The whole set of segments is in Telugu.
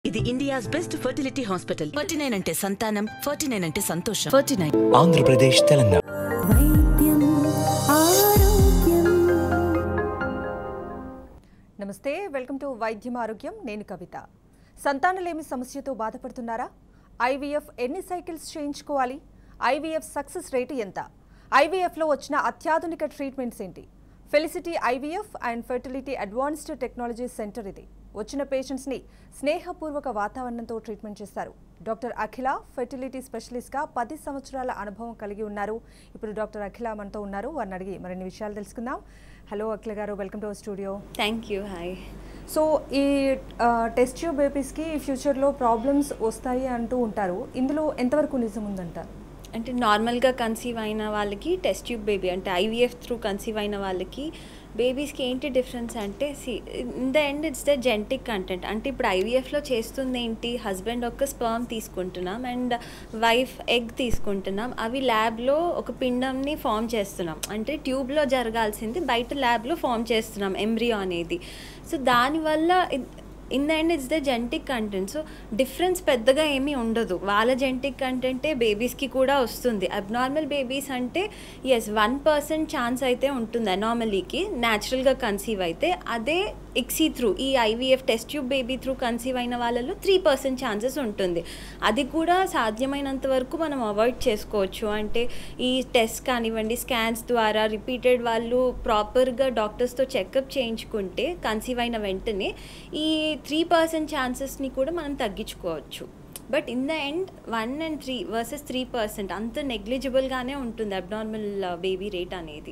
ఇది India's best fertility hospital forty nine అంటే సంతానం ఫార్టీ నైన్ అంటే సంతోషం ఫార్టీ నైన్ ఆంధ్రప్రదేశ్ తెలంగాణ వైద్యం ఆరోగ్యం నమస్తే వెల్కమ్ టు వైద్యం ఆరోగ్యం నేను కవిత సంతానలేమి సమస్యతో బాధపడుతున్నారా ఐవీఎఫ్ ఎన్ని సైకిల్స్ చేయించుకోవాలి ఐవీఎఫ్ సక్సెస్ రేటు ఎంత ఐవీఎఫ్లో వచ్చిన అత్యాధునిక ట్రీట్మెంట్స్ ఏంటి Felicity IVF and fertility advanced technology centre ఇది వచ్చిన పేషెంట్స్ని స్నేహపూర్వక వాతావరణంతో ట్రీట్మెంట్ చేస్తారు డాక్టర్ అఖిల ఫెర్టిలిటీ స్పెషలిస్ట్గా పది సంవత్సరాల అనుభవం కలిగి ఉన్నారు ఇప్పుడు డాక్టర్ అఖిల మనతో ఉన్నారు వారిని అడిగి మరిన్ని విషయాలు తెలుసుకుందాం hello Akhila garu welcome to our studio thank you hi so ఈ టెస్ట్ ట్యూబ్ బేబీస్కి ఫ్యూచర్లో ప్రాబ్లమ్స్ వస్తాయి అంటూ ఉంటారు ఇందులో ఎంతవరకు నిజం ఉందంటారు అంటే నార్మల్గా కన్సీవ్ అయిన వాళ్ళకి టెస్ట్ ట్యూబ్ బేబీ అంటే ఐవీఎఫ్ త్రూ కన్సీవ్ అయిన వాళ్ళకి బేబీస్కి ఏంటి డిఫరెన్స్ అంటే see in the end it's the genetic content అంటే ఇప్పుడు ఐవీఎఫ్లో చేస్తుంది ఏంటి హస్బెండ్ ఒక స్పర్మ్ తీసుకుంటున్నాం అండ్ వైఫ్ ఎగ్ తీసుకుంటున్నాం అవి ల్యాబ్లో ఒక పిండంని ఫామ్ చేస్తున్నాం అంటే ట్యూబ్లో జరగాల్సింది బయట ల్యాబ్లో ఫామ్ చేస్తున్నాం ఎంబ్రియో అనేది సో దానివల్ల in the end it's the genetic content so difference పెద్దగా ఏమీ ఉండదు వాళ్ళ జెంటిక్ కంటెంటే బేబీస్కి కూడా వస్తుంది అబ్నార్మల్ బేబీస్ అంటే ఎస్ వన్ పర్సెంట్ ఛాన్స్ అయితే ఉంటుంది అనామలీకి న్యాచురల్గా కన్సీవ్ అయితే అదే ఇక్సీ త్రూ ఈ IVF test tube baby through conceive అయిన వాళ్ళలో త్రీ పర్సెంట్ ఛాన్సెస్ ఉంటుంది అది కూడా సాధ్యమైనంత వరకు మనం అవాయిడ్ చేసుకోవచ్చు అంటే ఈ టెస్ట్ కానివ్వండి స్కాన్స్ ద్వారా రిపీటెడ్ వాళ్ళు ప్రాపర్గా డాక్టర్స్తో చెకప్ చేయించుకుంటే కన్సీవ్ అయిన వెంటనే ఈ త్రీ పర్సెంట్ ఛాన్సెస్ని కూడా మనం తగ్గించుకోవచ్చు but in the end one and three versus three percent అంత నెగ్లిజిబుల్గానే ఉంటుంది అబ్నార్మల్ బేబీ రేట్ అనేది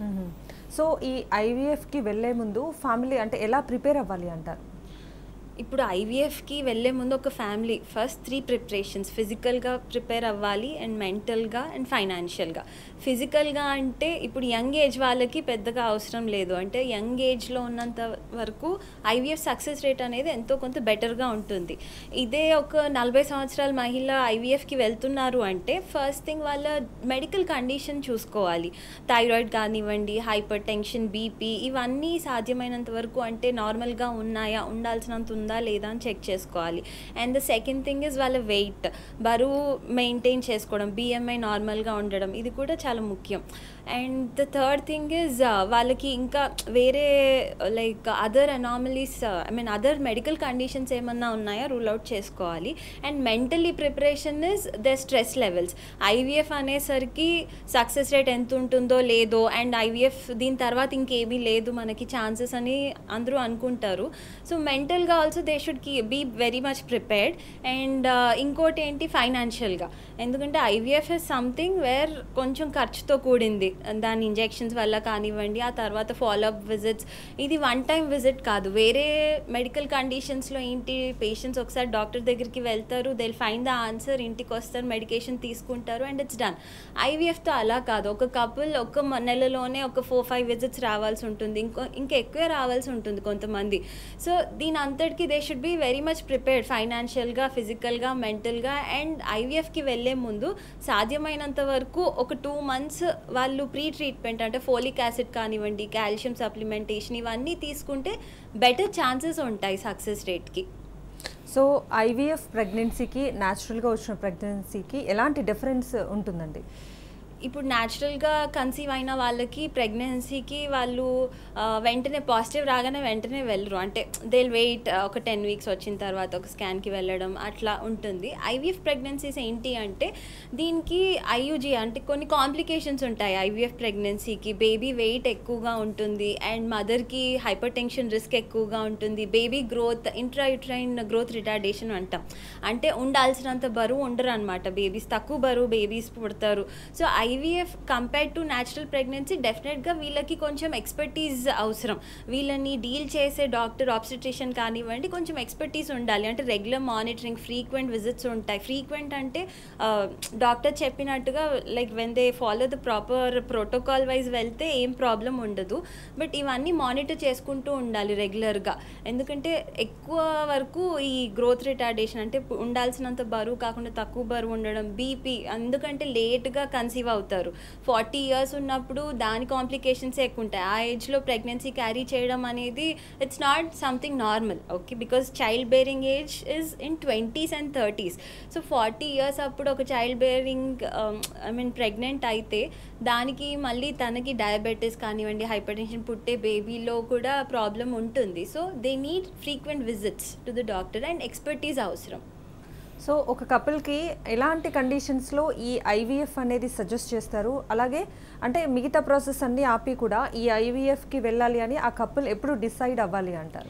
సో ఈ ఐవీఎఫ్కి వెళ్ళే ముందు ఫ్యామిలీ అంటే ఎలా ప్రిపేర్ అవ్వాలి అంటారు ఇప్పుడు ఐవీఎఫ్కి వెళ్ళే ముందు ఒక ఫ్యామిలీ ఫస్ట్ త్రీ ప్రిపరేషన్స్ ఫిజికల్గా ప్రిపేర్ అవ్వాలి అండ్ మెంటల్గా అండ్ ఫైనాన్షియల్గా ఫిజికల్గా అంటే ఇప్పుడు యంగ్ ఏజ్ వాళ్ళకి పెద్దగా అవసరం లేదు అంటే యంగ్ ఏజ్లో ఉన్నంత వరకు ఐవీఎఫ్ సక్సెస్ రేట్ అనేది ఎంతో కొంత బెటర్గా ఉంటుంది ఇదే ఒక నలభై సంవత్సరాల మహిళ ఐవీఎఫ్కి వెళ్తున్నారు అంటే ఫస్ట్ థింగ్ వాళ్ళ మెడికల్ కండిషన్ చూసుకోవాలి థైరాయిడ్ కానివ్వండి హైపర్ టెన్షన్ బీపీ ఇవన్నీ సాధ్యమైనంత వరకు అంటే నార్మల్గా ఉన్నాయా ఉండాల్సినంత ఉందా లేదా అని చెక్ చేసుకోవాలి and the second thing is వాళ్ళ వెయిట్ బరువు మెయింటైన్ చేసుకోవడం బిఎంఐ నార్మల్గా ఉండడం ఇది కూడా చాలా ముఖ్యం and the third thing is వాళ్ళకి ఇంకా వేరే like other anomalies I mean other medical conditions ఏమన్నా ఉన్నాయా రూల్ అవుట్ చేసుకోవాలి and mentally preparation is the stress levels IVF అనేసరికి సక్సెస్ రేట్ ఎంత ఉంటుందో లేదో అండ్ ఐవీఎఫ్ దీని తర్వాత ఇంకేమీ లేదు మనకి ఛాన్సెస్ అని అందరూ అనుకుంటారు సో మెంటల్గా ఆల్సో దే షుడ్ కీ be very much prepared and ఇంకోటి ఏంటి ఫైనాన్షియల్గా ఎందుకంటే ఐవీఎఫ్ ఇస్ సంథింగ్ వేర్ కొంచెం ఖర్చుతో కూడింది దాని ఇంజెక్షన్స్ వల్ల కానివ్వండి ఆ తర్వాత ఫాలోఅప్ విజిట్స్ ఇది వన్ టైం విజిట్ కాదు వేరే మెడికల్ కండిషన్స్లో ఏంటి పేషెంట్స్ ఒకసారి డాక్టర్ దగ్గరికి వెళ్తారు దే ఫైండ్ ద ఆన్సర్ ఇంటికి వస్తారు మెడికేషన్ తీసుకుంటారు అండ్ ఇట్స్ డన్ ఐవీఎఫ్తో అలా కాదు ఒక కపుల్ ఒక మ- నెలలోనే ఒక ఫోర్ ఫైవ్ విజిట్స్ రావాల్సి ఉంటుంది ఇంకో ఇంకా ఎక్కువే రావాల్సి ఉంటుంది కొంతమంది సో దీని అంతటికి they should be very much prepared ఫైనాన్షియల్గా ఫిజికల్గా మెంటల్గా అండ్ ఐవీఎఫ్కి వెళ్ళే ముందు సాధ్యమైనంత వరకు ఒక టూ మంత్స్ వాళ్ళు ప్రీ ట్రీట్మెంట్ అంటే ఫోలిక్ యాసిడ్ కానివ్వండి కాల్షియం సప్లిమెంటేషన్ ఇవన్నీ తీసుకుంటే బెటర్ ఛాన్సెస్ ఉంటాయి సక్సెస్ రేట్కి సో ఐవీఎఫ్ ప్రెగ్నెన్సీకి న్యాచురల్గా వచ్చిన ప్రెగ్నెన్సీకి ఎలాంటి డిఫరెన్స్ ఉంటుందండి ఇప్పుడు న్యాచురల్గా కన్సీవ్ అయిన వాళ్ళకి ప్రెగ్నెన్సీకి వాళ్ళు ఆ, వెంటనే పాజిటివ్ రాగానే వెంటనే వెళ్ళరు అంటే దే వెయిట్ ఒక టెన్ వీక్స్ వచ్చిన తర్వాత ఒక స్కాన్కి వెళ్ళడం అట్లా ఉంటుంది ఐవీఎఫ్ ప్రెగ్నెన్సీస్ ఏంటి అంటే దీనికి ఐయుజీ అంటే కొన్ని కాంప్లికేషన్స్ ఉంటాయి ఐవీఎఫ్ ప్రెగ్నెన్సీకి బేబీ వెయిట్ ఎక్కువగా ఉంటుంది అండ్ మదర్కి హైపర్ టెన్షన్ రిస్క్ ఎక్కువగా ఉంటుంది baby growth intrauterine growth retardation అంటాం అంటే ఉండాల్సినంత బరువు ఉండరు అనమాట బేబీస్ తక్కువ బరువు బేబీస్ పుడతారు so IVF compared to natural pregnancy డెఫినెట్గా వీళ్ళకి కొంచెం ఎక్స్పర్టీస్ అవసరం వీళ్ళని డీల్ చేసే డాక్టర్ ఆబ్స్టిట్రిషియన్ కానివ్వండి కొంచెం ఎక్స్పర్టీస్ ఉండాలి అంటే రెగ్యులర్ మానిటరింగ్ ఫ్రీక్వెంట్ విజిట్స్ ఉంటాయి ఫ్రీక్వెంట్ అంటే డాక్టర్ చెప్పినట్టుగా like when they follow the proper protocol wise వెళ్తే ఏం ప్రాబ్లం ఉండదు బట్ ఇవన్నీ మానిటర్ చేసుకుంటూ ఉండాలి రెగ్యులర్గా ఎందుకంటే ఎక్కువ వరకు ఈ గ్రోత్ రిటార్డేషన్ అంటే పు- ఉండాల్సినంత బరువు కాకుండా తక్కువ బరువు ఉండడం బీపీ ఎందుకంటే లేట్గా కన్సీవ్ అవుతారు ఫార్టీ ఇయర్స్ ఉన్నప్పుడు దాని కాంప్లికేషన్స్ ఎక్కువ ఉంటాయి ఆ ఏజ్లో ప్రెగ్నెన్సీ క్యారీ చేయడం అనేది it's not something normal okay because child bearing age is in twenties and thirties so forty years అప్పుడు ఒక child bearing I mean pregnant అయితే దానికి మళ్ళీ తనకి డయాబెటీస్ కానివ్వండి హైపర్ టెన్షన్ పుట్టే బేబీలో కూడా ప్రాబ్లం ఉంటుంది so they need frequent visits to the doctor and expertise అవసరం సో ఒక కపుల్కి ఎలాంటి కండిషన్స్లో ఈ ఐవీఎఫ్ అనేది సజెస్ట్ చేస్తారు అలాగే అంటే మిగతా ప్రాసెస్ అన్నీ ఆపి కూడా ఈ ఐవీఎఫ్కి వెళ్ళాలి అని ఆ కపుల్ ఎప్పుడు డిసైడ్ అవ్వాలి అంటారు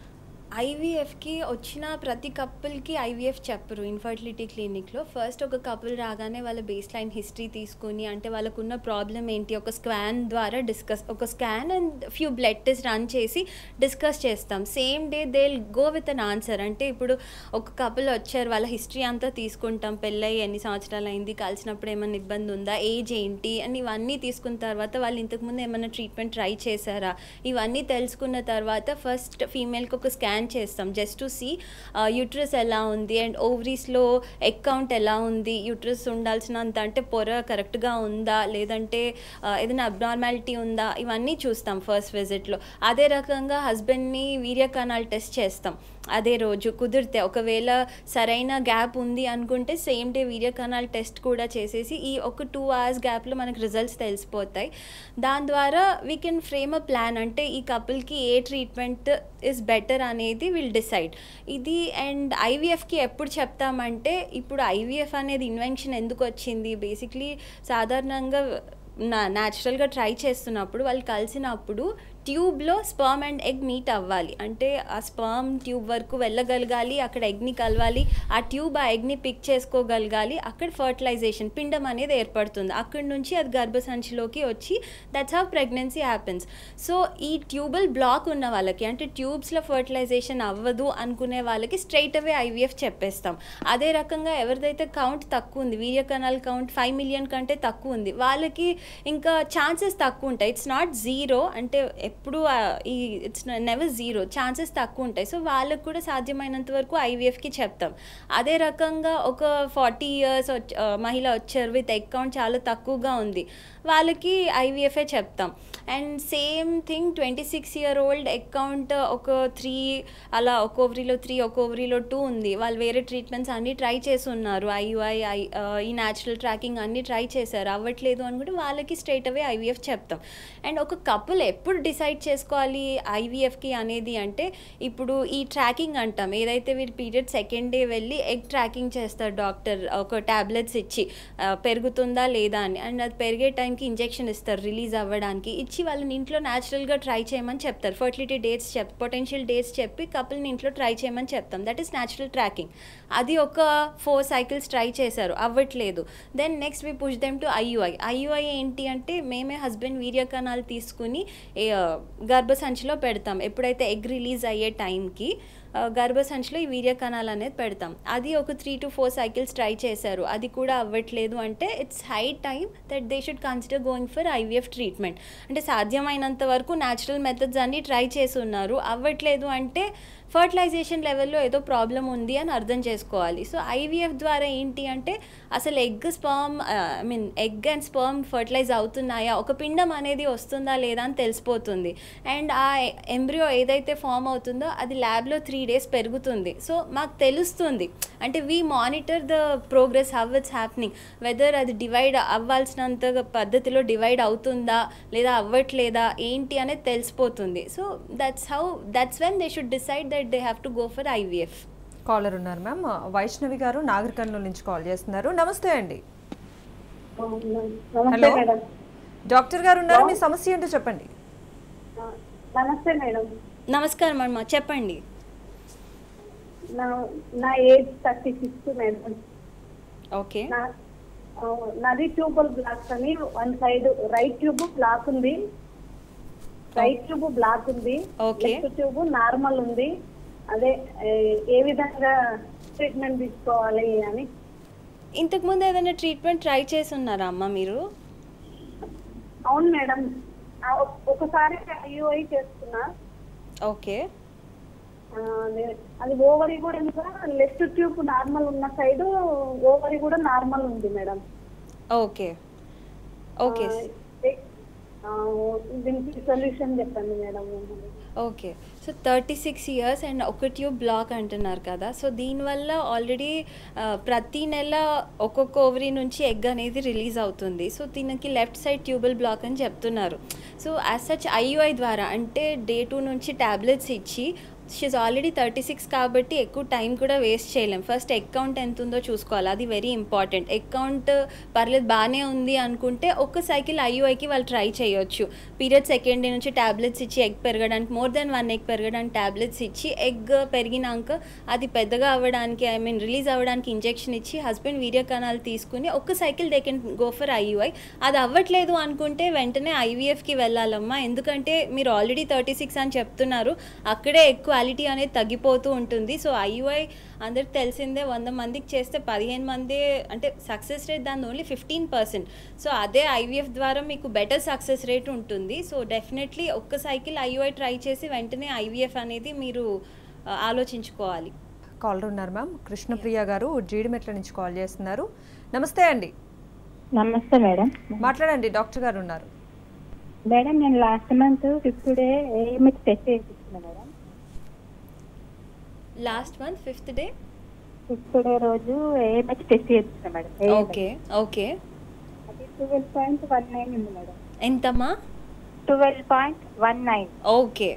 ఐవీఎఫ్కి వచ్చిన ప్రతి కపుల్కి ఐవీఎఫ్ చెప్పరు ఇన్ఫర్టిలిటీ క్లినిక్లో ఫస్ట్ ఒక కపుల్ రాగానే వాళ్ళ బేస్ లైన్ హిస్టరీ తీసుకుని అంటే వాళ్ళకున్న ప్రాబ్లం ఏంటి ఒక స్కాన్ ద్వారా డిస్కస్ ఒక scan and few blood test run చేసి డిస్కస్ చేస్తాం same day they go with an answer అంటే ఇప్పుడు ఒక కపుల్ వచ్చారు వాళ్ళ హిస్టరీ అంతా తీసుకుంటాం పెళ్ళయి ఎన్ని సంవత్సరాలు అయింది కలిసినప్పుడు ఏమైనా ఇబ్బంది ఉందా ఏజ్ ఏంటి అని ఇవన్నీ తీసుకున్న తర్వాత వాళ్ళు ఇంతకుముందు ఏమైనా ట్రీట్మెంట్ ట్రై చేశారా ఇవన్నీ తెలుసుకున్న తర్వాత ఫస్ట్ ఫీమేల్కి ఒక స్కాన్ చేస్తాం జస్ట్ టు సీ యూట్రస్ ఎలా ఉంది అండ్ ఓవరీస్లో ఎగ్ కౌంట్ ఎలా ఉంది యూట్రస్ ఉండాల్సినంత అంటే పొర కరెక్ట్గా ఉందా లేదంటే ఆ, ఏదైనా అబ్నార్మాలిటీ ఉందా ఇవన్నీ చూస్తాం ఫస్ట్ విజిట్లో అదే రకంగా హస్బెండ్ని వీర్య కణాలు టెస్ట్ చేస్తాం అదే రోజు కుదిరితే ఒకవేళ సరైన గ్యాప్ ఉంది అనుకుంటే సేమ్ డే వీడియో కనాల్ టెస్ట్ కూడా చేసేసి ఈ ఒక టూ అవర్స్ గ్యాప్లో మనకు రిజల్ట్స్ తెలిసిపోతాయి దాని ద్వారా we can frame a plan అంటే ఈ కపుల్కి ఏ ట్రీట్మెంట్ ఇస్ బెటర్ అనేది విల్ డిసైడ్ ఇది అండ్ ఐవీఎఫ్కి ఎప్పుడు చెప్తామంటే ఇప్పుడు ఐవీఎఫ్ అనేది ఇన్వెన్షన్ ఎందుకు వచ్చింది బేసిక్లీ సాధారణంగా నా న్యాచురల్గా ట్రై చేస్తున్నప్పుడు వాళ్ళు కలిసినప్పుడు ట్యూబ్లో స్పర్మ్ అండ్ ఎగ్ మీట్ అవ్వాలి అంటే ఆ స్పర్మ్ ట్యూబ్ వరకు వెళ్ళగలగాలి అక్కడ ఎగ్ని కలవాలి ఆ ట్యూబ్ ఆ ఎగ్ని పిక్ చేసుకోగలగాలి అక్కడ ఫర్టిలైజేషన్ పిండం అనేది ఏర్పడుతుంది అక్కడి నుంచి అది గర్భసంచిలోకి వచ్చి that's how pregnancy happens so ఈ ట్యూబల్ బ్లాక్ ఉన్న వాళ్ళకి అంటే ట్యూబ్స్లో ఫర్టిలైజేషన్ అవ్వదు అనుకునే వాళ్ళకి స్ట్రైట్ అవే ఐవీఎఫ్ చెప్పేస్తాం అదే రకంగా ఎవరిదైతే కౌంట్ తక్కువ ఉంది వీర్య కణాల కౌంట్ ఫైవ్ మిలియన్ కంటే తక్కువ ఉంది వాళ్ళకి ఇంకా ఛాన్సెస్ తక్కువ ఉంటాయి ఇట్స్ నాట్ జీరో అంటే ఎప్పుడు ఆ, ఈ ఇట్స్ నెవర్ జీరో ఛాన్సెస్ తక్కువ ఉంటాయి సో వాళ్ళకు కూడా సాధ్యమైనంత వరకు ఐవీఎఫ్కి చెప్తాం అదే రకంగా ఒక ఫార్టీ ఇయర్స్ మహిళ వచ్చారు విత్ అకౌంట్ చాలా తక్కువగా ఉంది వాళ్ళకి ఐవీఎఫ్ఏ చెప్తాం and same thing twenty six year old అకౌంట్ ఒక త్రీ అలా ఒక ఓవరీలో త్రీ ఒక ఓవరీలో టూ ఉంది వాళ్ళు వేరే ట్రీట్మెంట్స్ అన్నీ ట్రై చేసి ఉన్నారు ఐయుఐ ఐ ఈ న్యాచురల్ ట్రాకింగ్ అన్నీ ట్రై చేశారు అవ్వట్లేదు అనుకుంటే వాళ్ళకి స్ట్రైట్ అవే ఐవీఎఫ్ చెప్తాం అండ్ ఒక కపుల్ ఎప్పుడు డిసైడ్ చేసుకోవాలి ఐవీఎఫ్కి అనేది అంటే ఇప్పుడు ఈ ట్రాకింగ్ అంటాం ఏదైతే వీరు పీరియడ్ సెకండ్ డే వెళ్ళి ఎగ్ ట్రాకింగ్ చేస్తారు డాక్టర్ ఒక టాబ్లెట్స్ ఇచ్చి ఆ, పెరుగుతుందా లేదా అని అండ్ అది పెరిగే టైంకి ఇంజెక్షన్ ఇస్తారు రిలీజ్ అవ్వడానికి ఇచ్చి వాళ్ళని ఇంట్లో న్యాచురల్గా ట్రై చేయమని చెప్తారు ఫర్టిలిటీ డేట్స్ చెప్ పొటెన్షియల్ డేట్స్ చెప్పి కపుల్ని ఇంట్లో ట్రై చేయమని చెప్తాం దట్ ఈస్ న్యాచురల్ ట్రాకింగ్ అది ఒక ఫోర్ సైకిల్స్ ట్రై చేశారు అవ్వట్లేదు then next we push them to IUI IUI ఏంటి అంటే మేమే హస్బెండ్ వీర్య కణాలు తీసుకుని ఏ, ఆ, గర్భసంచిలో పెడతాం ఎప్పుడైతే ఎగ్ రిలీజ్ అయ్యే టైంకి ఆ, గర్భసంచిలో ఈ వీర్య కణాలు అనేది పెడతాం అది ఒక three to four cycles try చేశారు అది కూడా అవ్వట్లేదు అంటే it's high time that they should consider going for IVF treatment అంటే సాధ్యమైనంత వరకు న్యాచురల్ మెథడ్స్ అన్ని ట్రై చేసి ఉన్నారు అవ్వట్లేదు అంటే ఫర్టిలైజేషన్ లెవెల్లో ఏదో ప్రాబ్లం ఉంది అని అర్థం చేసుకోవాలి సో ఐవీఎఫ్ ద్వారా ఏంటి అంటే అసలు egg sperm I mean egg and sperm fertilize అవుతున్నాయా ఒక పిండం అనేది వస్తుందా లేదా అని తెలిసిపోతుంది అండ్ ఆ ఎంబ్రియో ఏదైతే ఫామ్ అవుతుందో అది ల్యాబ్లో త్రీ డేస్ పెరుగుతుంది సో మాకు తెలుస్తుంది అంటే we monitor the progress how it's happening whether అది డివైడ్ అవ్వాల్సినంత పద్ధతిలో డివైడ్ అవుతుందా లేదా అవ్వట్లేదా ఏంటి అనేది తెలిసిపోతుంది so that's how that's when they should decide that they have to go for IVF caller ఉన్నారు మ్యామ్ వైష్ణవి గారు నాగర్ కర్నూలు నుంచి కాల్ చేస్తున్నారు నమస్తే అండి నమస్తే హలో మేడం డాక్టర్ గారు ఉన్నారు మీ సమస్య ఏంటో చెప్పండి నమస్తే మేడం నమస్కారం అమ్మా చెప్పండి నా నా age thirty six madam okay నా ఆ, నాది ట్యూబల్ బ్లాక్ అని one side right tube block ఉంది రైట్ ట్యూబ్ బ్లాక్ ఉంది Okay. లెఫ్ట్ ట్యూబ్ నార్మల్ ఉంది అదే ఏ, ఏ విధంగా ట్రీట్మెంట్ తీసుకోవాలి అని ఇంతకుముందు ఏదైనా ట్రీట్మెంట్ ట్రై చేసి ఉన్నారా అమ్మ మీరు అవును మేడం ఆ, ఒక- ఒకసారి ఐయుఐ చేసుకున్నా ఓకే ఆ, అదే- అది ఓవరీ కూడా ఇంకా లెఫ్ట్ ట్యూబ్ నార్మల్ ఉన్న సైడ్ ఓవరీ కూడా నార్మల్ ఉంది మేడం ఓకే ఓకే ఆ, దీనికి సొల్యూషన్ చెప్పండి madam okay so thirty six years and ఒక ట్యూబ్ బ్లాక్ అంటున్నారు కదా సో దీనివల్ల ఆల్రెడీ ప్రతి నెల ఒక్కొక్క ఓవరీ నుంచి ఎగ్ అనేది రిలీజ్ అవుతుంది సో దీనికి లెఫ్ట్ సైడ్ ట్యూబల్ బ్లాక్ అని చెప్తున్నారు సో యాజ్ సచ్ ఐయుఐ ద్వారా అంటే డే టూ నుంచి ట్యాబ్లెట్స్ ఇచ్చి షీఈ్ ఆల్రెడీ థర్టీ సిక్స్ కాబట్టి ఎక్కువ టైం కూడా వేస్ట్ చేయలేం ఫస్ట్ అకౌంట్ ఎంత ఉందో చూసుకోవాలి అది వెరీ ఇంపార్టెంట్ అకౌంట్ పర్లేదు బాగానే ఉంది అనుకుంటే ఒక సైకిల్ ఐయుఐకి వాళ్ళు ట్రై చేయొచ్చు పీరియడ్ సెకండ్ డే నుంచి ట్యాబ్లెట్స్ ఇచ్చి ఎగ్ పెరగడానికి మోర్ దెన్ వన్ ఎగ్ పెరగడానికి ట్యాబ్లెట్స్ ఇచ్చి ఎగ్ పెరిగినాక అది పెద్దగా అవ్వడానికి ఐ మీన్ రిలీజ్ అవ్వడానికి ఇంజెక్షన్ ఇచ్చి హస్బెండ్ వీర్య కణాలు తీసుకుని ఒక cycle they can go for IUI అది అవ్వట్లేదు అనుకుంటే వెంటనే ఐవీఎఫ్కి వెళ్ళాలమ్మా ఎందుకంటే మీరు ఆల్రెడీ థర్టీ సిక్స్ అని చెప్తున్నారు అక్కడే ఎక్కువ క్వాలిటీ అనేది తగ్గిపోతూ ఉంటుంది సో ఐయుఐ అందరికి తెలిసిందే వంద మందికి చేస్తే పదిహేను మంది అంటే సక్సెస్ రేట్ దాని ఓన్లీ ఫిఫ్టీన్ పర్సెంట్ సో అదే ఐవీఎఫ్ ద్వారా మీకు బెటర్ సక్సెస్ రేట్ ఉంటుంది సో డెఫినెట్లీ ఒక్క సైకిల్ ఐయుఐ ట్రై చేసి వెంటనే ఐవీఎఫ్ అనేది మీరు ఆ, ఆలోచించుకోవాలి కాలర్ ఉన్నారు మ్యామ్ కృష్ణప్రియ గారు జీడిమెట్ల నుంచి కాల్ చేస్తున్నారు నమస్తే అండి నమస్తే మేడం మాట్లాడండి డాక్టర్ గారు ఉన్నారు మేడం నేను last month fifth day AMH test చేయించిన madam last month fifth day fifth day రోజు ఏఎంహెచ్ టెస్ట్ చేయించిన మేడం ఓకే ఓకే అది ట్వెల్వ్ పాయింట్ వన్ నైన్ ఉంది మేడం ఎంతమ్మా twelve point one nine okay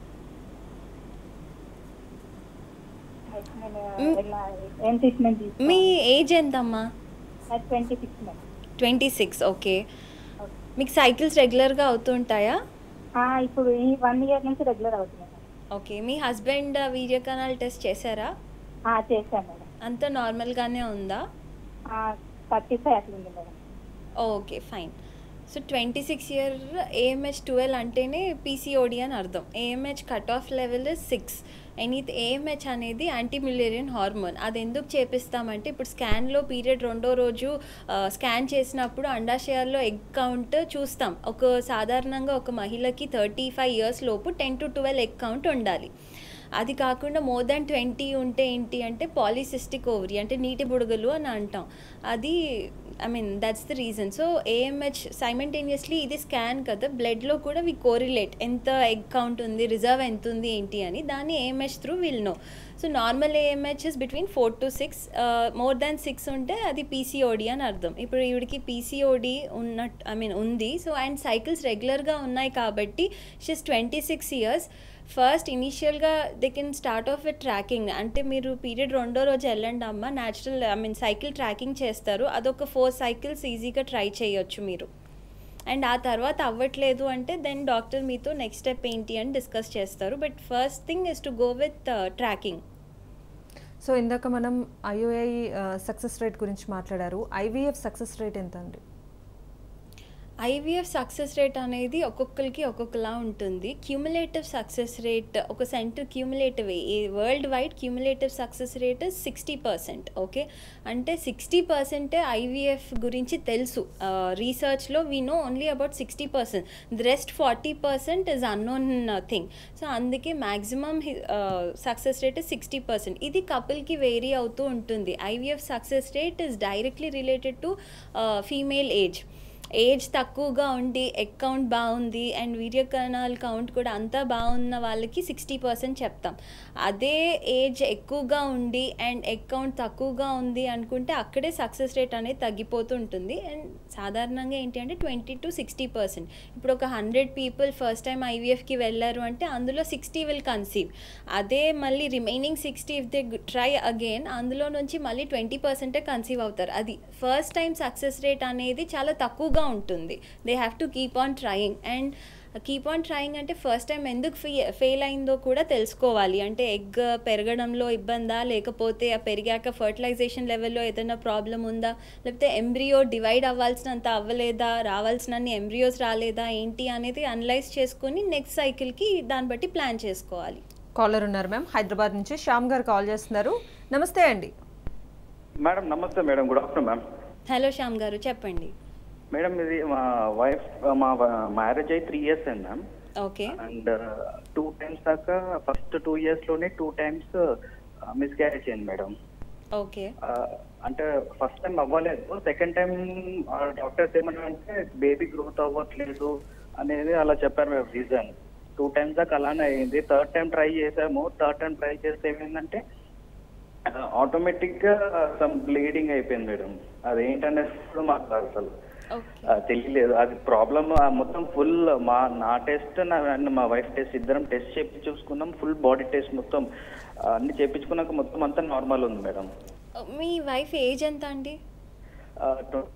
ఏం ట్రీట్మెంట్ మీ ఏజ్ ఎంతమ్మా twenty six madam twenty six okay మీకు సైకిల్స్ రెగ్యులర్గా అవుతుంటాయా ఆ, ఇప్పుడు ఈ వన్ ఇయర్ నుంచి రెగ్యులర్ అవుతుంది మేడం ఓకే మీ హస్బెండ్ వీడియో కనాల్ టెస్ట్ చేశారా ఆ, చేశాను మేడం అంతా నార్మల్గానే ఉందా థర్టీ ఫైవ్ అట్లా ఉంది madam okay fine so twenty six year AMH twelve అంటేనే పీసీఓడి అని అర్థం AMH cut off level six any AMH అనేది యాంటీమిలేరియన్ హార్మోన్ అది ఎందుకు చేపిస్తామంటే ఇప్పుడు స్కాన్లో పీరియడ్ రెండో రోజు స్కాన్ చేసినప్పుడు అండాశయాల్లో ఎగ్ కౌంట్ చూస్తాం ఒక సాధారణంగా ఒక మహిళకి థర్టీ ఫైవ్ ఇయర్స్ లోపు ten to twelve egg count ఉండాలి అది కాకుండా మోర్ దాన్ ట్వంటీ ఉంటే ఏంటి అంటే పాలిసిస్టిక్ ఓవరీ అంటే నీటి బుడగలు అని అంటాం అది I mean that's the reason so AMH simultaneously ఇది స్కాన్ కదా బ్లడ్లో కూడా వి కోరిలేట్ ఎంత ఎగ్ కౌంట్ ఉంది రిజర్వ్ ఎంత ఉంది ఏంటి అని దాన్ని AMH through will know so normal AMH is between four to six more than six ఉంటే అది పీసీఓడి అని అర్థం ఇప్పుడు ఈవిడికి పీసీఓడి ఉన్నట్టు ఐ మీన్ ఉంది సో అండ్ సైకిల్స్ రెగ్యులర్గా ఉన్నాయి కాబట్టి she's twenty six years first ఇనీషియల్గా they can start off with tracking అంటే మీరు పీరియడ్ రెండో రోజు వెళ్ళండి అమ్మ natural I mean cycle tracking చేస్తారు అదొక ఫోర్ సైకిల్స్ ఈజీగా ట్రై చేయొచ్చు మీరు అండ్ ఆ తర్వాత అవ్వట్లేదు అంటే దెన్ డాక్టర్ మీతో నెక్స్ట్ స్టెప్ ఏంటి అని డిస్కస్ చేస్తారు but first thing is to go with tracking so ఇందాక మనం ఐఓఐ సక్సెస్ రేట్ గురించి మాట్లాడారు ఐవీఎఫ్ సక్సెస్ రేట్ ఎంత అండి ఐవీఎఫ్ సక్సెస్ రేట్ అనేది ఒక్కొక్కరికి ఒక్కొక్కలా ఉంటుంది క్యూములేటివ్ సక్సెస్ రేట్ ఒక centre cumulative world wide cumulative success rate sixty percent okay అంటే సిక్స్టీ పర్సెంటే ఐవీఎఫ్ గురించి తెలుసు రీసెర్చ్లో we know only about sixty percent the rest forty percent is unknown thing so అందుకే maximum success rate sixty percent ఇది కపుల్కి వేరీ అవుతూ ఉంటుంది IVF success rate is directly related to female age age తక్కువగా ఉండి ఎగ్ కౌంట్ బాగుంది అండ్ వీర్య కణాల కౌంట్ కూడా అంతా బాగున్న వాళ్ళకి సిక్స్టీ పర్సెంట్ చెప్తాం అదే ఏజ్ ఎక్కువగా ఉండి అండ్ ఎగ్ కౌంట్ తక్కువగా ఉంది అనుకుంటే అక్కడే సక్సెస్ రేట్ అనేది తగ్గిపోతూ ఉంటుంది అండ్ సాధారణంగా ఏంటి అంటే ట్వంటీ టు సిక్స్టీ పర్సెంట్ ఇప్పుడు ఒక హండ్రెడ్ పీపుల్ ఫస్ట్ టైం ఐవీఎఫ్కి వెళ్ళారు అంటే అందులో సిక్స్టీ విల్ కన్సీవ్ అదే మళ్ళీ remaining sixty if they try again అందులో నుంచి మళ్ళీ ట్వంటీ పర్సెంటే కన్సీవ్ అవుతారు అది ఫస్ట్ టైం సక్సెస్ రేట్ అనేది చాలా తక్కువగా ఉంటుంది they have to keep on trying and keep on trying అంటే ఫస్ట్ టైం ఎందుకు ఫె ఫెయిల్ అయిందో కూడా తెలుసుకోవాలి అంటే ఎగ్ పెరగడంలో ఇబ్బందా లేకపోతే ఆ పెరిగాక ఫర్టిలైజేషన్ లెవెల్లో ఏదైనా ప్రాబ్లం ఉందా లేకపోతే ఎంబ్రియో డివైడ్ అవ్వాల్సినంత అవ్వలేదా రావాల్సినన్ని ఎంబ్రియోస్ రాలేదా ఏంటి అనేది అనలైజ్ చేసుకొని నెక్స్ట్ సైకిల్కి దాన్ని బట్టి ప్లాన్ చేసుకోవాలి కాలర్ ఉన్నారు మ్యామ్ హైదరాబాద్ నుంచి శ్యామ్ గారు కాల్ చేస్తున్నారు నమస్తే అండి మేడం నమస్తే madam good afternoon ma'am hello Shyam గారు చెప్పండి మేడం ఇది మా వైఫ్ మా మ్యారేజ్ అయ్యి త్రీ ఇయర్స్ అయింది ma'am okay and two times దాకా ఫస్ట్ టూ ఇయర్స్ లోనే టూ టైమ్స్ మిస్క్యారేజ్ అయింది మేడం ఓకే ఆ, అంటే ఫస్ట్ టైం అవ్వలేదు సెకండ్ టైం డాక్టర్స్ ఏమన్నారంటే బేబీ గ్రోత్ అవ్వట్లేదు అనేది అలా చెప్పారు మేము రీజన్ టూ టైమ్స్ దాకా అలానే అయింది థర్డ్ టైం ట్రై చేసాము థర్డ్ టైం ట్రై చేస్తే ఏమైందంటే ఆటోమేటిక్ గా సమ్ బ్లీడింగ్ అయిపోయింది మేడం అది ఏంటనేది కూడా మాకు అసలు ఓకే ఆ, తెలియలేదు అది ప్రాబ్లమ్ మొత్తం ఫుల్ మా నా టెస్ట్ నా and మా వైఫ్ టెస్ట్ ఇద్దరం టెస్ట్ చేపి చూసుకున్నాం ఫుల్ బాడీ టెస్ట్ మొత్తం ఆ, అన్ని చేపించుకున్నాక మొత్తం అంతా నార్మల్ ఉంది మేడం మీ వైఫ్ ఏజ్ ఎంత అండి ఆ, tw-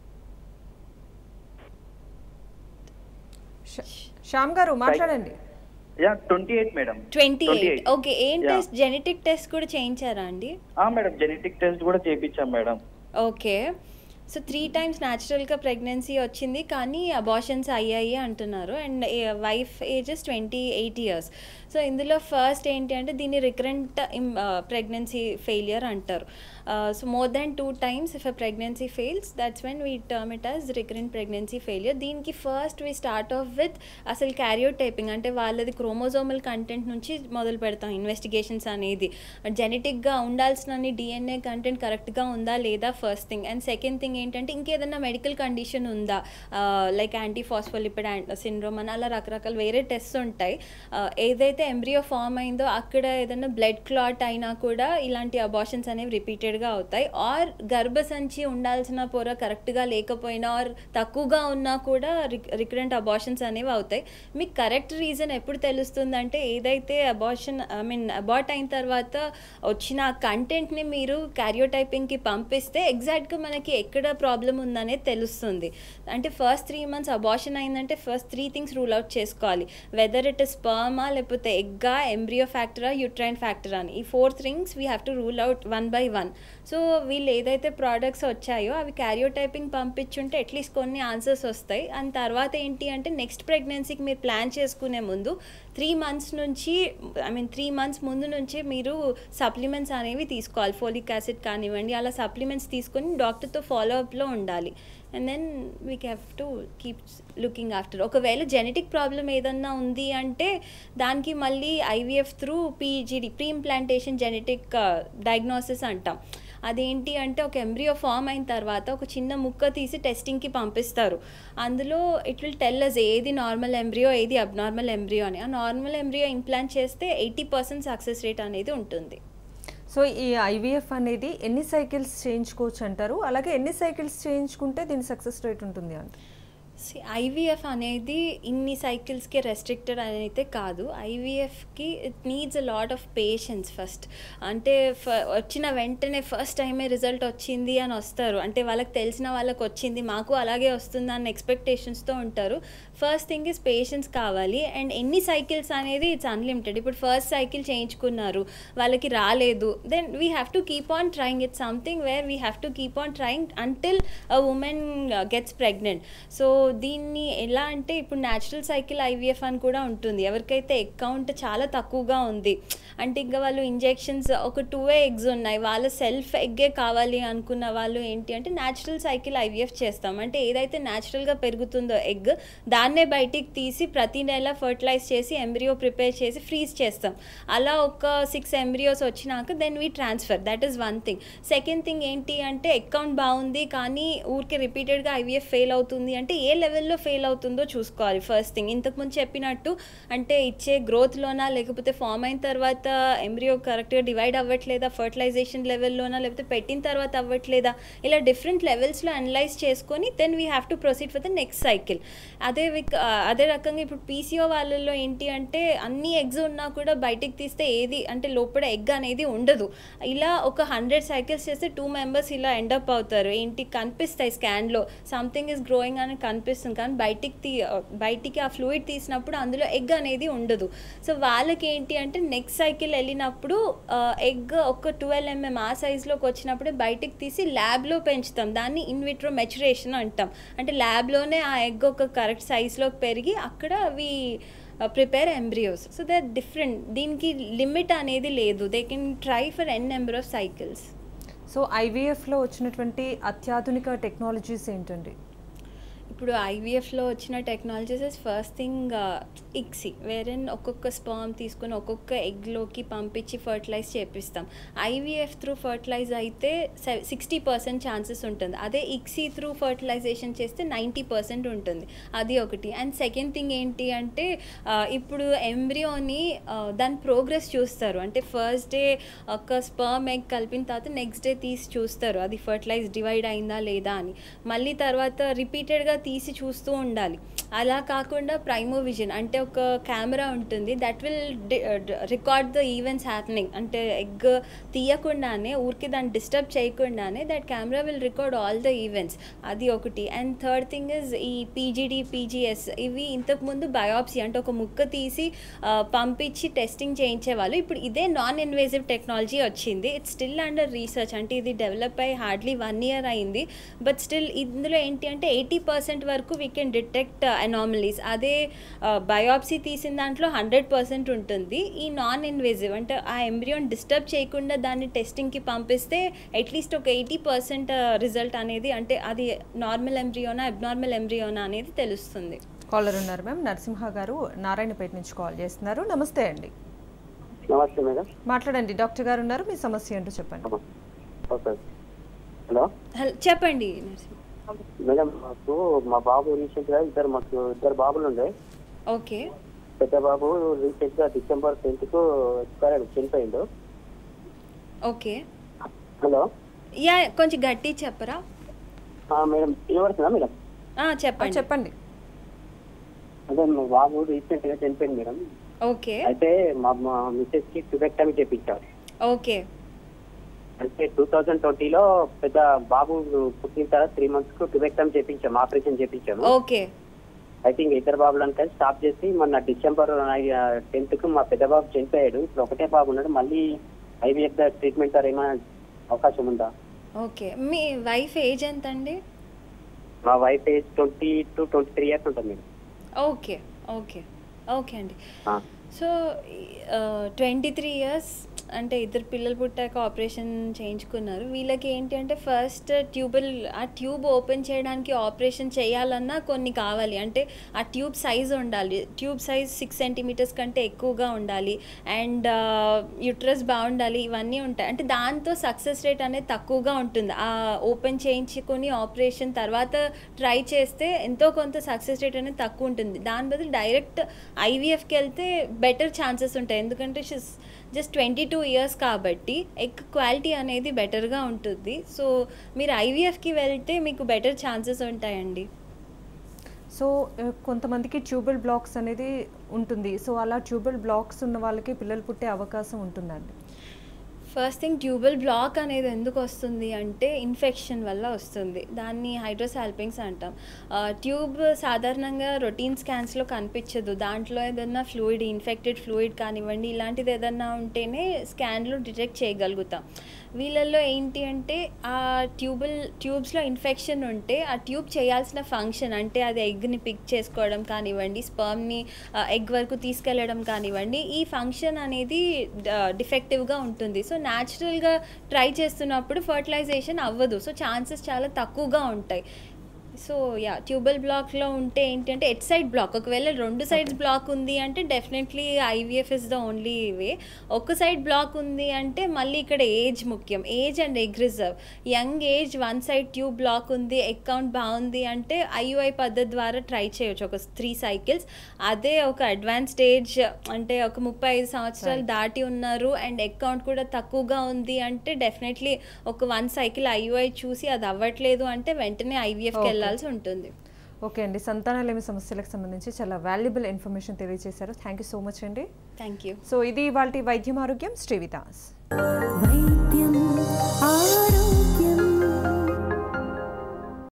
శ- శ్యామ్ గారు మాట్లాడండి yeah twenty eight madam twenty 28. Eight okay ఏం Yeah. టెస్ట్ జెనెటిక్ టెస్ట్ కూడా చేయించారా అండి ఆ, మేడం జెనెటిక్ టెస్ట్ కూడా చేయించాం madam okay so three times న్యాచురల్గా ప్రెగ్నెన్సీ వచ్చింది కానీ అబార్షన్స్ అయ్యాయి అంటున్నారు and wife age is twenty eight years so ఇందులో ఫస్ట్ ఏంటి అంటే దీన్ని రికరెంట్ ప్రెగ్నెన్సీ ఫెయిలియర్ అంటారు so more than two times if uh pregnancy fails that's when we term it as recurrent pregnancy failure దీనికి first we start off with అసలు క్యారియో టైపింగ్ అంటే వాళ్ళది క్రోమోజోమల్ కంటెంట్ నుంచి మొదలు పెడతాం ఇన్వెస్టిగేషన్స్ అనేది జెనెటిక్గా ఉండాల్సిన డిఎన్ఏ కంటెంట్ కరెక్ట్గా ఉందా లేదా first thing and second thing ఏంటంటే ఇంకేదన్నా మెడికల్ కండిషన్ ఉందా లైక్ యాంటీ ఫాస్ఫోలిపిడ్ సిండ్రోమ్ అని అలా రకరకాల వేరే టెస్ట్ ఉంటాయి ఆ, ఏదైతే ఎంబ్రియో ఫామ్ అయిందో అక్కడ ఏదైనా బ్లడ్ క్లాట్ అయినా కూడా ఇలాంటి అబార్షన్స్ అనేవి రిపీటెడ్గా అవుతాయి ఆర్ గర్భసంచి ఉండాల్సిన పొర కరెక్ట్గా లేకపోయినా ఆర్ తక్కువగా ఉన్నా కూడా రికరెంట్ అబార్షన్స్ అనేవి అవుతాయి మీకు కరెక్ట్ రీజన్ ఎప్పుడు తెలుస్తుందంటే ఏదైతే అబార్షన్ ఐ మీన్ అబార్ట్ అయిన తర్వాత వచ్చిన కంటెంట్ని మీరు క్యారియోటైపింగ్కి పంపిస్తే ఎగ్జాక్ట్గా మనకి ఎక్కడ ప్రాబ్లం ఉందనేది తెలుస్తుంది అంటే ఫస్ట్ త్రీ మంత్స్ అబార్షన్ అయిందంటే first three things rule out చేసుకోవాలి వెదర్ ఇట్ ఇస్ స్పర్మా లేకపోతే ఎగ్గా ఎంబ్రియో ఫ్యాక్టరా యూట్రైన్ ఫ్యాక్టర్ అని ఈ four things we have to rule out one by one so వీళ్ళు ఏదైతే ప్రోడక్ట్స్ వచ్చాయో అవి క్యారియోటైపింగ్ పంపించుంటే అట్లీస్ట్ కొన్ని ఆన్సర్స్ వస్తాయి అండ్ తర్వాత ఏంటి అంటే నెక్స్ట్ ప్రెగ్నెన్సీకి మీరు ప్లాన్ చేసుకునే ముందు త్రీ మంత్స్ నుంచి ఐ మీన్ త్రీ మంత్స్ ముందు నుంచి మీరు సప్లిమెంట్స్ అనేవి తీసుకోవాలి ఫోలిక్ యాసిడ్ కానివ్వండి అలా సప్లిమెంట్స్ తీసుకొని డాక్టర్తో ఫాలో అప్లో ఉండాలి and then we have to keep looking after ఒకవేళ జెనెటిక్ ప్రాబ్లం ఏదన్నా ఉంది అంటే దానికి మళ్ళీ IVF through PGD pre implantation genetic diagnosis అంటాం అదేంటి అంటే ఒక ఎంబ్రియో ఫామ్ అయిన తర్వాత ఒక చిన్న ముక్క తీసి టెస్టింగ్కి పంపిస్తారు అందులో ఇట్ విల్ టెల్ అస్ ఏది నార్మల్ ఎంబ్రియో ఏది అబ్నార్మల్ ఎంబ్రియో అని ఆ నార్మల్ ఎంబ్రియో ఇంప్లాంట్ చేస్తే ఎయిటీ పర్సెంట్ సక్సెస్ రేట్ అనేది ఉంటుంది సో ఈ ఐవీఎఫ్ అనేది ఎన్ని సైకిల్స్ చేయించుకోవచ్చు అంటారు అలాగే ఎన్ని సైకిల్స్ చేయించుకుంటే దీని సక్సెస్ రేట్ ఉంటుంది అంట ఐవీఎఫ్ అనేది ఇన్ని సైకిల్స్కి రెస్ట్రిక్టెడ్ అని అయితే కాదు ఐవీఎఫ్కి it needs a lot of patience first అంటే ఫ- వచ్చిన వెంటనే ఫస్ట్ టైమే రిజల్ట్ వచ్చింది అని వస్తారు అంటే వాళ్ళకి తెలిసిన వాళ్ళకి వచ్చింది మాకు అలాగే వస్తుంది అన్న ఎక్స్పెక్టేషన్స్తో ఉంటారు ఫస్ట్ థింగ్ ఇస్ పేషెన్స్ కావాలి అండ్ ఎన్ని సైకిల్స్ అనేది ఇట్స్ అన్లిమిటెడ్ ఇప్పుడు ఫస్ట్ సైకిల్ చేయించుకున్నారు వాళ్ళకి రాలేదు then we have to keep on trying it's something where we have to keep on trying until a women gets pregnant so దీన్ని ఎలా అంటే ఇప్పుడు న్యాచురల్ సైకిల్ ఐవీఎఫ్ అని కూడా ఉంటుంది ఎవరికైతే అకౌంట్ చాలా తక్కువగా ఉంది అంటే ఇంకా వాళ్ళు ఇంజెక్షన్స్ ఒక టూ ఎగ్స్ ఉన్నాయి వాళ్ళ సెల్ఫ్ ఎగ్గే కావాలి అనుకున్న వాళ్ళు ఏంటి అంటే న్యాచురల్ సైకిల్ ఐవీఎఫ్ చేస్తాం అంటే ఏదైతే న్యాచురల్గా పెరుగుతుందో ఎగ్ దాన్నే బయటికి తీసి ప్రతి నెల ఫర్టిలైజ్ చేసి ఎంబ్రియో ప్రిపేర్ చేసి ఫ్రీజ్ చేస్తాం అలా ఒక సిక్స్ ఎంబ్రియోస్ వచ్చినాక then we transfer that is one thing second thing ఏంటి అంటే అకౌంట్ బాగుంది కానీ ఊరికే రిపీటెడ్గా ఐవీఎఫ్ ఫెయిల్ అవుతుంది అంటే ఏ లెవెల్లో ఫెయిల్ అవుతుందో చూసుకోవాలి ఫస్ట్ థింగ్ ఇంతకుముందు చెప్పినట్టు అంటే ఇచ్చే గ్రోత్లోనా లేకపోతే ఫామ్ అయిన తర్వాత ఎంబ్రియో కరెక్ట్గా డివైడ్ అవ్వట్లేదా ఫర్టిలైజేషన్ లెవెల్లోనా లేకపోతే పెట్టిన తర్వాత అవ్వట్లేదా ఇలా డిఫరెంట్ లెవెల్స్లో అనలైజ్ చేసుకొని then we have to proceed for the next cycle అదే విక్ అదే రకంగా ఇప్పుడు పీసీఓ వాళ్ళల్లో ఏంటి అంటే అన్ని ఎగ్స్ ఉన్నా కూడా బయటికి తీస్తే ఏది అంటే లోపల ఎగ్ అనేది ఉండదు ఇలా ఒక హండ్రెడ్ సైకిల్స్ చేస్తే టూ మెంబర్స్ ఇలా ఎండప్ అవుతారు ఏంటి కనిపిస్తాయి స్కాన్లో సంథింగ్ ఇస్ గ్రోయింగ్ అని కనిపిస్తుంది కానీ బయటికి తీ బయటికి ఆ ఫ్లూయిడ్ తీసినప్పుడు అందులో ఎగ్ అనేది ఉండదు సో వాళ్ళకి ఏంటి అంటే నెక్స్ట్ సైకిల్ వెళ్ళినప్పుడు ఎగ్ ఒక ట్వెల్వ్ ఎంఎం ఆ సైజులోకి వచ్చినప్పుడే బయటికి తీసి ల్యాబ్లో పెంచుతాం దాన్ని ఇన్విట్రో మెచురేషన్ అంటాం అంటే ల్యాబ్లోనే ఆ ఎగ్ ఒక కరెక్ట్ సైజులోకి పెరిగి అక్కడ అవి prepare embryos so they different దీనికి లిమిట్ అనేది లేదు they can try for N number of cycles so ఐవీఎఫ్లో వచ్చినటువంటి అత్యాధునిక టెక్నాలజీస్ ఏంటండి ఇప్పుడు ఐవీఎఫ్లో వచ్చిన technologies first thing ICSI wherein ఒక్కొక్క స్పర్మ్ తీసుకొని ఒక్కొక్క ఎగ్లోకి పంపించి ఫర్టిలైజ్ చేపిస్తాం ఐవీఎఫ్ త్రూ ఫర్టిలైజ్ అయితే సిక్స్టీ పర్సెంట్ ఛాన్సెస్ ఉంటుంది అదే ఇక్సీ త్రూ ఫర్టిలైజేషన్ చేస్తే నైంటీ పర్సెంట్ ఉంటుంది అది ఒకటి అండ్ సెకండ్ థింగ్ ఏంటి అంటే ఆ, ఇప్పుడు ఎంబ్రియోని దాని ప్రోగ్రెస్ చూస్తారు అంటే ఫస్ట్ డే ఒక స్పర్మ్ ఎగ్ కలిపిన తర్వాత నెక్స్ట్ డే తీసి చూస్తారు అది ఫర్టిలైజ్ డివైడ్ అయిందా లేదా అని మళ్ళీ తర్వాత రిపీటెడ్గా తీసి చూస్తూ ఉండాలి అలా కాకుండా ప్రైమో విజన్ అంటే ఒక కెమెరా ఉంటుంది that will record the events happening అంటే ఎగ్ తీయకుండానే ఊరికి దాన్ని డిస్టర్బ్ చేయకుండానే that camera will record all the events అది ఒకటి అండ్ థర్డ్ థింగ్ ఇస్ ఈ పీజీడి పీజీఎస్ ఇవి ఇంతకుముందు బయాప్సీ అంటే ఒక ముక్క తీసి ఆ, పంపించి టెస్టింగ్ చేయించేవాళ్ళు ఇప్పుడు ఇదే నాన్ ఇన్వేజివ్ టెక్నాలజీ వచ్చింది ఇట్స్ స్టిల్ అండర్ రీసెర్చ్ అంటే ఇది డెవలప్ అయ్యి హార్డ్లీ వన్ ఇయర్ అయింది బట్ స్టిల్ ఇందులో ఏంటి అంటే ఎయిటీ పర్సెంట్ వరకు వీ కెన్ డిటెక్ట్ అనామలీస్ అదే బయాప్సీ తీసిన దాంట్లో హండ్రెడ్ పర్సెంట్ ఉంటుంది ఈ నాన్ ఇన్వేజివ్ అంటే ఆ ఎంబ్రియోన్ డిస్టర్బ్ చేయకుండా దాన్ని టెస్టింగ్కి పంపిస్తే అట్లీస్ట్ ఒక ఎయిటీ పర్సెంట్ రిజల్ట్ అనేది అంటే అది నార్మల్ ఎంబ్రియోనా అబ్నార్మల్ ఎంబ్రియోనా అనేది తెలుస్తుంది కాలర్ ఉన్నారు మ్యామ్ నరసింహ గారు నారాయణపేట నుంచి కాల్ చేస్తున్నారు నమస్తే అండి నమస్తే మేడం మాట్లాడండి డాక్టర్ గారు ఉన్నారు మీ సమస్య ఏంటో చెప్పండి ఓకే హలో హలో చెప్పండి నరసింహ మేడం మాకు మా బాబు రీసెంట్ గా ఇద్దరు మాకు ఇద్దరు బాబులు ఉండే ఓకే పెద్ద బాబు రీసెంట్ గా డిసెంబర్ టెన్త్ కు ఎక్స్పైర్ చనిపోయిండు ఓకే హలో యా కొంచెం గట్టి చెప్పరా ఆ, మేడం వినబడుతుందా మేడం ఆ, చెప్పండి చెప్పండి అదే మా బాబు రీసెంట్ గా చనిపోయింది మేడం ఓకే అయితే మా మా మిసెస్ కి ట్యూబెక్టమీ చేపించారు ఓకే అంటే టూ థౌజండ్ ట్వంటీలో పెద్ద బాబు పుట్టిన తర్వాత త్రీ మంత్స్ కు ట్యూబెక్టమీ చేపించాము ఆపరేషన్ చేపించాము ఓకే ఐ థింక్ ఇద్దరు బాబులు అంటే స్టాప్ చేసి మొన్న డిసెంబర్ టెన్త్ కు మా పెద్ద బాబు చనిపోయాడు ఇప్పుడు ఒకటే బాబు ఉన్నాడు మళ్ళీ ఐవీఎఫ్ ట్రీట్మెంట్ ద్వారా ఏమైనా అవకాశం ఉందా ఓకే మీ వైఫ్ ఏజ్ ఎంత అండి మా wife age twenty two twenty three years ఉంటుంది మేడం ఓకే ఓకే ఓకే అండి ఆ. సో ట్వంటీ త్రీ ఇయర్స్ అంటే ఇద్దరు పిల్లలు పుట్టాక ఆపరేషన్ చేయించుకున్నారు వీళ్ళకి ఏంటి అంటే ఫస్ట్ ట్యూబల్ ఆ ట్యూబ్ ఓపెన్ చేయడానికి ఆపరేషన్ చేయాలన్నా కొన్ని కావాలి అంటే ఆ ట్యూబ్ సైజ్ ఉండాలి ట్యూబ్ సైజ్ సిక్స్ సెంటీమీటర్స్ కంటే ఎక్కువగా ఉండాలి అండ్ యుట్రస్ బాగుండాలి ఇవన్నీ ఉంటాయి అంటే దాంతో సక్సెస్ రేట్ అనేది తక్కువగా ఉంటుంది ఆ ఓపెన్ చేయించుకొని ఆపరేషన్ తర్వాత ట్రై చేస్తే ఎంతో కొంత సక్సెస్ రేట్ అనేది తక్కువ ఉంటుంది దాని బదులు డైరెక్ట్ ఐవీఎఫ్కి వెళ్తే బెటర్ ఛాన్సెస్ ఉంటాయి ఎందుకంటే she's just twenty two years కాబట్టి ఎగ్ క్వాలిటీ అనేది బెటర్గా ఉంటుంది సో మీరు ఐవీఎఫ్కి వెళ్తే మీకు బెటర్ ఛాన్సెస్ ఉంటాయండి సో ఆ, కొంతమందికి ట్యూబల్ బ్లాక్స్ అనేది ఉంటుంది సో అలా ట్యూబల్ బ్లాక్స్ ఉన్న వాళ్ళకి పిల్లలు పుట్టే అవకాశం ఉంటుందండి ఫస్ట్ థింగ్ ట్యూబల్ బ్లాక్ అనేది ఎందుకు వస్తుంది అంటే ఇన్ఫెక్షన్ వల్ల వస్తుంది దాన్ని హైడ్రోసాల్పింగ్స్ అంటాం ఆ, ట్యూబ్ సాధారణంగా రొటీన్ స్కాన్స్లో కనిపించదు దాంట్లో ఏదన్నా ఫ్లూయిడ్ ఇన్ఫెక్టెడ్ ఫ్లూయిడ్ కానివ్వండి ఇలాంటిది ఏదన్నా ఉంటేనే స్కాన్లో డిటెక్ట్ చేయగలుగుతాం వీళ్ళల్లో ఏంటి అంటే ఆ ట్యూబల్ ట్యూబ్స్లో ఇన్ఫెక్షన్ ఉంటే ఆ ట్యూబ్ చేయాల్సిన ఫంక్షన్ అంటే అది ఎగ్ని పిక్ చేసుకోవడం కానివ్వండి స్పర్మ్ని ఎగ్ వరకు తీసుకెళ్ళడం కానివ్వండి ఈ ఫంక్షన్ అనేది డిఫెక్టివ్గా ఉంటుంది సో న్యాచురల్గా ట్రై చేస్తున్నప్పుడు ఫర్టిలైజేషన్ అవ్వదు సో ఛాన్సెస్ చాలా తక్కువగా ఉంటాయి సో యా ట్యూబల్ బ్లాక్లో ఉంటే ఏంటి అంటే ఎట్ సైడ్ బ్లాక్ ఒకవేళ రెండు సైడ్స్ బ్లాక్ ఉంది అంటే definitely IVF is the only way ఒక సైడ్ బ్లాక్ ఉంది అంటే మళ్ళీ ఇక్కడ ఏజ్ ముఖ్యం age and egg reserve young age one side tube block ఉంది ఎగ్ కౌంట్ బాగుంది అంటే ఐయుఐ పద్ధతి ద్వారా ట్రై చేయొచ్చు ఒక త్రీ సైకిల్స్ అదే ఒక అడ్వాన్స్ స్టేజ్ అంటే ఒక ముప్పై ఐదు సంవత్సరాలు దాటి ఉన్నారు అండ్ ఎగ్ కౌంట్ కూడా తక్కువగా ఉంది అంటే డెఫినెట్లీ ఒక వన్ సైకిల్ ఐయుఐ చూసి అది అవ్వట్లేదు అంటే వెంటనే ఐవీఎఫ్కి Okay. వెళ్ళాల్సి ఉంటుంది ఓకే అండి సంతానలేమి సమస్యలకు సంబంధించి చాలా వాల్యుబుల్ ఇన్ఫర్మేషన్ తెలియజేశారు థ్యాంక్ యూ సో మచ్ అండి థ్యాంక్ యూ సో ఇది వాళ్ళ వైద్యం ఆరోగ్యం శ్రీవితాస్ వైద్యం ఆరోగ్యం